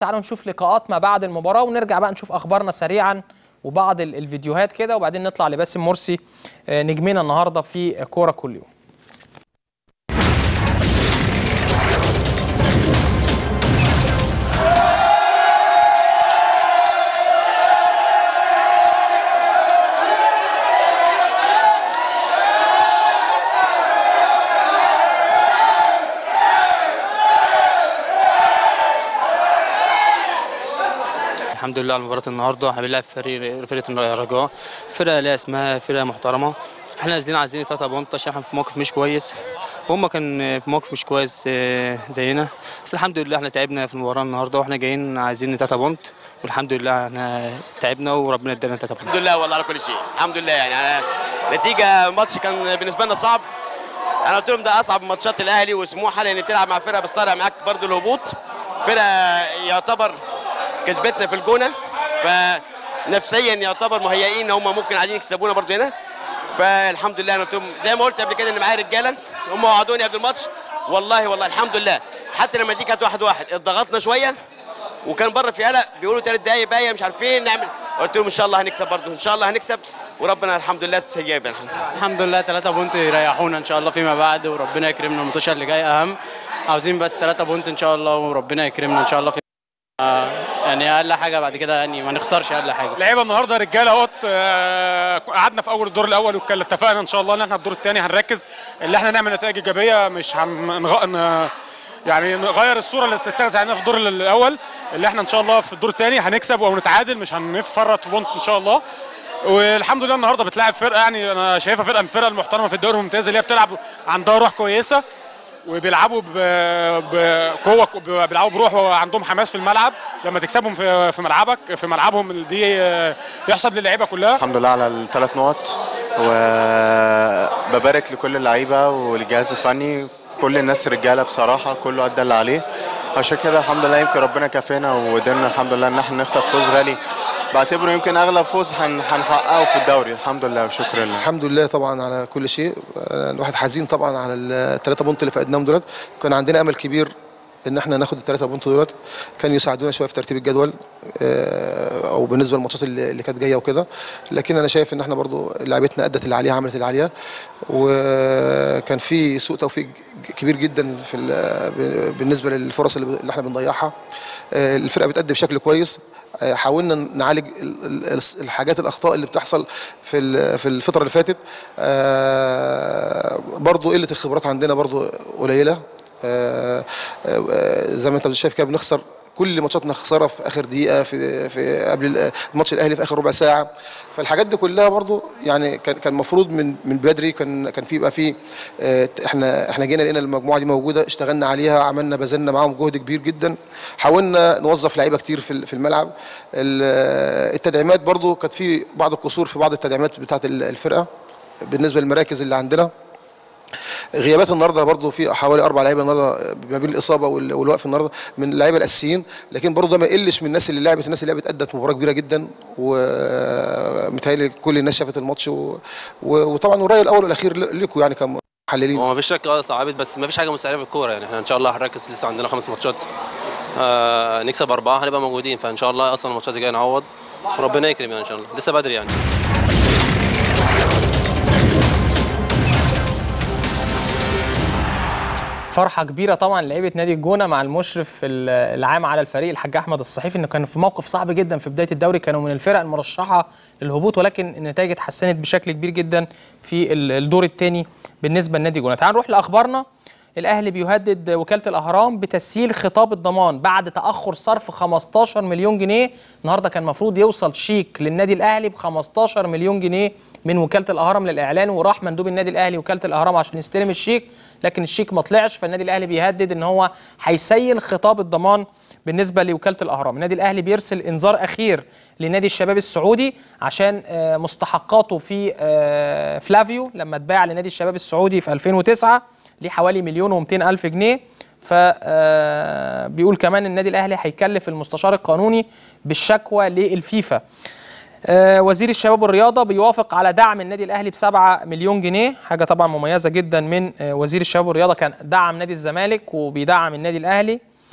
تعالوا نشوف لقاءات ما بعد المباراه ونرجع بقى نشوف اخبارنا سريعا وبعض ال- الفيديوهات كده وبعدين نطلع لباسم مرسي آه، نجمنا النهارده في كوره كل يوم الحمد لله على مباراة النهارده احنا بنلعب فريق فرقة الرجاء فرقة لها اسمها فرقة محترمة احنا نازلين عايزين تلاتة بونت عشان احنا في موقف مش كويس وهم كان في موقف مش كويس آه، زينا بس الحمد لله احنا تعبنا في المباراة النهارده واحنا جايين عايزين تلاتة بونت والحمد لله احنا تعبنا وربنا ادانا تلاتة بونت الحمد لله والله على كل شيء الحمد لله يعني أنا نتيجه ماتش كان بالنسبه لنا صعب انا قلت لهم ده اصعب ماتشات الاهلي وسموحه لان بتلعب مع فرقه بتصارع معاك برضو الهبوط فرقه يعتبر كسبتنا في الجونه فنفسيا يعتبر مهيئين ان هم ممكن عايزين يكسبونا برضو هنا فالحمد لله انا قلت لهم زي ما قلت قبل كده ان معايا رجاله هم وعدوني قبل الماتش والله والله الحمد لله حتى لما دي كانت واحد واحد اتضغطنا شويه وكان بره في قلق بيقولوا ثلاث دقايق باقيه مش عارفين نعمل قلت لهم ان شاء الله هنكسب برضه ان شاء الله هنكسب وربنا الحمد لله استجاب الحمد لله الحمد لله تلاتة بونت يريحونا ان شاء الله فيما بعد وربنا يكرمنا الماتش اللي جاي اهم عاوزين بس تلاتة بونت ان شاء الله وربنا يكرمنا ان شاء الله في آه، يعني اقل حاجه بعد كده يعني ما نخسرش اقل حاجه لعيبه النهارده رجاله اهوت آه، قعدنا في اول الدور الاول وكان اتفقنا ان شاء الله ان احنا الدور الثاني هنركز اللي احنا نعمل نتائج ايجابيه مش هنغ... ن- يعني نغير الصوره اللي اتكلمت علينا في الدور الاول اللي احنا ان شاء الله في الدور الثاني هنكسب او نتعادل مش هنفرط في بونت ان شاء الله والحمد لله النهارده بتلاعب فرقه يعني انا شايفها فرقه من الفرق المحترمه في الدوري الممتاز اللي هي بتلعب عندها روح كويسه وبيلعبوا ب- بقوه بيلعبوا بروح وعندهم حماس في الملعب لما تكسبهم في في ملعبك في ملعبهم دي آه، يحسب للعيبه كلها الحمد لله على الثلاث نقط وببارك لكل اللعيبه والجهاز الفني كل الناس رجاله بصراحه كله ادى اللي عليه عشان كده الحمد لله يمكن ربنا كافينا وقدرنا الحمد لله ان احنا نخطف فوز غالي بعتبره يمكن اغلب فوز هن- هنحققه في الدوري الحمد لله وشكرا لله الحمد لله طبعا على كل شيء آه، الواحد حزين طبعا على الثلاثه بونت اللي فقدناهم دولت كان عندنا امل كبير ان احنا ناخد الثلاثه بونت دولت كان يساعدونا شويه في ترتيب الجدول آه، او بالنسبه للماتشات اللي اللي كانت جايه وكده لكن انا شايف ان احنا برضو لعيبتنا ادت اللي عليها عملت اللي عليها وكان في سوء توفيق كبير جدا في ال- بالنسبه للفرص اللي اللي احنا بنضيعها آه، الفرقه بتأدي بشكل كويس آه، حاولنا نعالج ال- ال- الحاجات الاخطاء اللي بتحصل في ال- في الفتره اللي فاتت آه، برضو قله الخبرات عندنا برضو قليله آه، آه، زي ما انت شايف كده بنخسر كل ماتشاتنا خساره في اخر دقيقه في في قبل ال- الماتش الاهلي في اخر ربع ساعه فالحاجات دي كلها برضو يعني كان كان المفروض من من بدري كان كان في يبقى في آه، احنا احنا جينا لقينا المجموعه دي موجوده اشتغلنا عليها عملنا بذلنا معاهم جهد كبير جدا حاولنا نوظف لعيبه كتير في ال- في الملعب ال- التدعيمات برضو كانت في بعض القصور في بعض التدعيمات بتاعه ال- الفرقه بالنسبه للمراكز اللي عندنا غيابات النهارده برضو في حوالي اربع لعيبه النهارده ما بين الاصابه وال- والوقف النهارده من اللعيبه الاساسيين لكن برضو ده ما يقلش من الناس اللي لعبت الناس اللي لعبت ادت مباراه كبيره جدا ومتهيألي كل الناس شافت الماتش و... و... وطبعا الراي الاول والاخير ل- لكم يعني كمحللين هو مفيش شك اه صعبت بس مفيش حاجه مستحيله في الكوره يعني احنا ان شاء الله هنركز لسه عندنا خمس ماتشات آه نكسب اربعه هنبقى موجودين فان شاء الله اصلا الماتشات الجايه نعوض وربنا يكرم يعني ان شاء الله لسه بدري يعني فرحه كبيره طبعا لعيبه نادي الجونه مع المشرف ال- العام على الفريق الحاج احمد الصحيفي انه كانوا في موقف صعب جدا في بدايه الدوري كانوا من الفرق المرشحه للهبوط ولكن النتائج اتحسنت بشكل كبير جدا في ال- الدور الثاني بالنسبه لنادي الجونه تعال نروح لاخبارنا الاهلي بيهدد وكاله الاهرام بتسييل خطاب الضمان بعد تاخر صرف 15 مليون جنيه النهارده كان المفروض يوصل شيك للنادي الاهلي ب 15 مليون جنيه من وكاله الاهرام للاعلان وراح مندوب النادي الاهلي وكاله الاهرام عشان يستلم الشيك لكن الشيك ما طلعش فالنادي الاهلي بيهدد ان هو هيسيل خطاب الضمان بالنسبه لوكاله الاهرام النادي الاهلي بيرسل انذار اخير لنادي الشباب السعودي عشان آه، مستحقاته في آه، فلافيو لما اتباع لنادي الشباب السعودي في 2009 ليه حوالي مليون و200 الف جنيه فبيقول كمان النادي الاهلي هيكلف المستشار القانوني بالشكوى للفيفا آه، وزير الشباب والرياضه بيوافق على دعم النادي الاهلي ب 7 مليون جنيه حاجه طبعا مميزه جدا من آه، وزير الشباب والرياضه كان دعم نادي الزمالك وبيدعم النادي الاهلي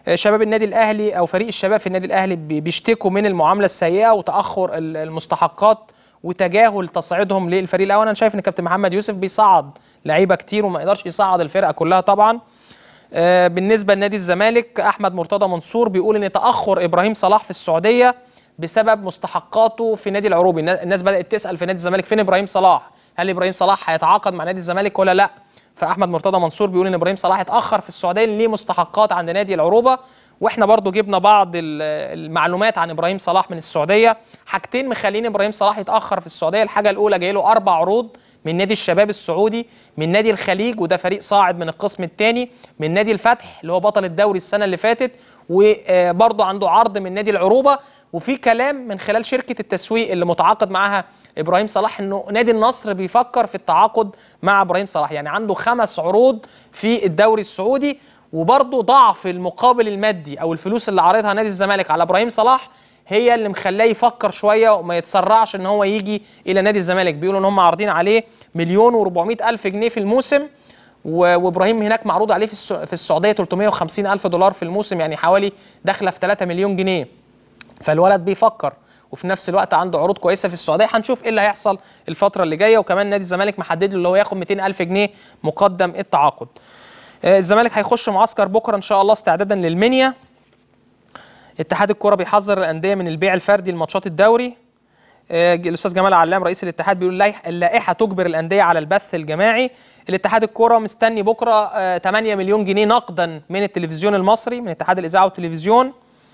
آه، شباب النادي الاهلي او فريق الشباب في النادي الاهلي بي- بيشتكوا من المعامله السيئه وتاخر ال- المستحقات وتجاهل تصعيدهم للفريق الاول انا شايف ان كابتن محمد يوسف بيصعد لعيبه كتير وما يقدرش يصعد الفرقه كلها طبعا آه، بالنسبه لنادي الزمالك احمد مرتضى منصور بيقول ان تاخر ابراهيم صلاح في السعوديه بسبب مستحقاته في نادي العروبي النا- الناس بدات تسال في نادي الزمالك فين ابراهيم صلاح هل ابراهيم صلاح هيتعاقد مع نادي الزمالك ولا لا فاحمد مرتضى منصور بيقول ان ابراهيم صلاح اتاخر في السعوديه ليه مستحقات عند نادي العروبه واحنا برضو جبنا بعض ال- المعلومات عن ابراهيم صلاح من السعوديه حاجتين مخلين ابراهيم صلاح يتاخر في السعوديه الحاجه الاولى جاي له اربع عروض من نادي الشباب السعودي من نادي الخليج وده فريق صاعد من القسم الثاني من نادي الفتح اللي هو بطل الدوري السنه اللي فاتت وبرضه عنده عرض من نادي العروبه وفي كلام من خلال شركه التسويق اللي متعاقد معاها ابراهيم صلاح انه نادي النصر بيفكر في التعاقد مع ابراهيم صلاح يعني عنده خمس عروض في الدوري السعودي وبرضه ضعف المقابل المادي او الفلوس اللي عارضها نادي الزمالك على ابراهيم صلاح هي اللي مخلاه يفكر شويه وما يتسرعش ان هو يجي الى نادي الزمالك بيقولوا ان هم عارضين عليه مليون و400 الف جنيه في الموسم و- وابراهيم هناك معروض عليه في الس- في السعوديه 350 الف دولار في الموسم يعني حوالي داخله في 3 مليون جنيه فالولد بيفكر وفي نفس الوقت عنده عروض كويسه في السعوديه هنشوف ايه اللي هيحصل الفتره اللي جايه وكمان نادي الزمالك محدد له اللي هو ياخد 200 الف جنيه مقدم التعاقد آه، الزمالك هيخش معسكر بكره ان شاء الله استعدادا للمنيا اتحاد الكره بيحذر الانديه من البيع الفردي لماتشات الدوري آه، الاستاذ جمال علام رئيس الاتحاد بيقول اللائح- اللائحه تجبر الانديه على البث الجماعي الاتحاد الكره مستني بكره آه، 8 مليون جنيه نقدا من التلفزيون المصري من اتحاد الاذاعه والتلفزيون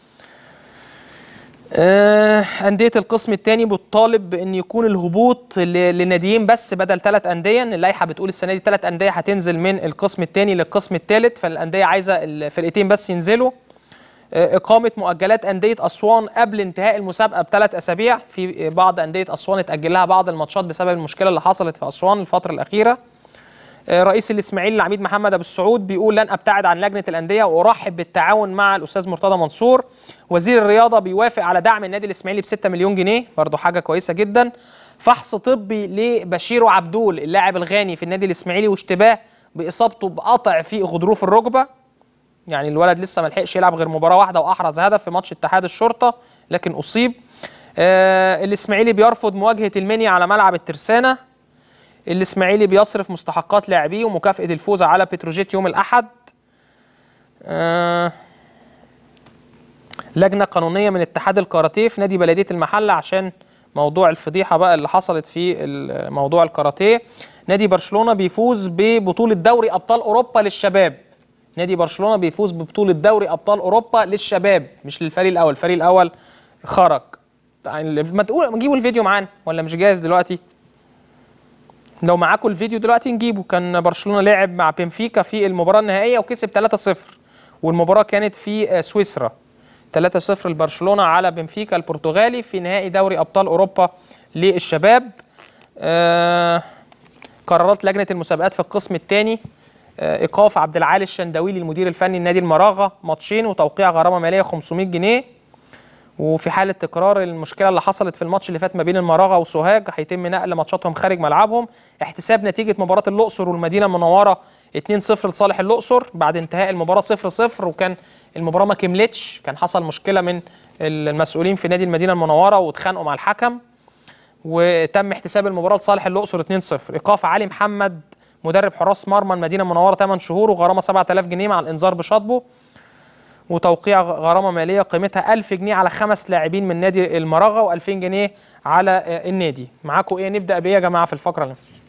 آه، أندية القسم الثاني بتطالب بأن يكون الهبوط ل- لناديين بس بدل ثلاث أندية إن اللائحة بتقول السنة دي ثلاث أندية هتنزل من القسم الثاني للقسم الثالث فالأندية عايزة الفرقتين بس ينزلوا آه، إقامة مؤجلات أندية أسوان قبل انتهاء المسابقة بثلاث أسابيع في بعض أندية أسوان اتأجل لها بعض الماتشات بسبب المشكلة اللي حصلت في أسوان الفترة الأخيرة آه، رئيس الاسماعيلي العميد محمد ابو السعود بيقول لن ابتعد عن لجنه الانديه وارحب بالتعاون مع الاستاذ مرتضى منصور وزير الرياضه بيوافق على دعم النادي الاسماعيلي ب 6 مليون جنيه برضه حاجه كويسه جدا فحص طبي لبشير عبدول اللاعب الغاني في النادي الاسماعيلي واشتباه باصابته بقطع في غضروف الركبه يعني الولد لسه ما لحقش يلعب غير مباراه واحده واحرز هدف في ماتش اتحاد الشرطه لكن اصيب آه الاسماعيلي بيرفض مواجهه المنيا على ملعب الترسانه الاسماعيلي بيصرف مستحقات لاعبيه ومكافاه الفوز على بتروجيت يوم الاحد آه لجنه قانونيه من اتحاد الكاراتيه في نادي بلديه المحله عشان موضوع الفضيحه بقى اللي حصلت في ال- موضوع الكاراتيه نادي برشلونه بيفوز ببطوله دوري ابطال اوروبا للشباب نادي برشلونه بيفوز ببطوله دوري ابطال اوروبا للشباب مش للفريق الاول الفريق الاول خرج يعني ما تقول ما تجيبوا الفيديو معانا ولا مش جاهز دلوقتي لو معاكم الفيديو دلوقتي نجيبه كان برشلونه لعب مع بنفيكا في المباراه النهائيه وكسب 3-0 والمباراه كانت في آه، سويسرا 3-0 لبرشلونه على بنفيكا البرتغالي في نهائي دوري ابطال اوروبا للشباب آه قرارات لجنه المسابقات في القسم الثاني ايقاف عبد العالي الشندويلي المدير الفني لنادي المراغه ماتشين وتوقيع غرامه ماليه 500 جنيه وفي حاله تكرار المشكله اللي حصلت في الماتش اللي فات ما بين المراغه وسوهاج هيتم نقل ماتشاتهم خارج ملعبهم احتساب نتيجه مباراه الاقصر والمدينه المنوره 2-0 لصالح الاقصر بعد انتهاء المباراه 0-0 وكان المباراه ما كملتش كان حصل مشكله من المسؤولين في نادي المدينه المنوره واتخانقوا مع الحكم وتم احتساب المباراه لصالح الاقصر 2-0 ايقاف علي محمد مدرب حراس مرمى المدينه المنوره 8 شهور وغرامه 7000 جنيه مع الانذار بشطبه وتوقيع غرامه ماليه قيمتها 1000 جنيه على خمس لاعبين من نادي المراغه و2000 جنيه على آه، النادي معاكم ايه نبدا بايه يا جماعه في الفقره اللي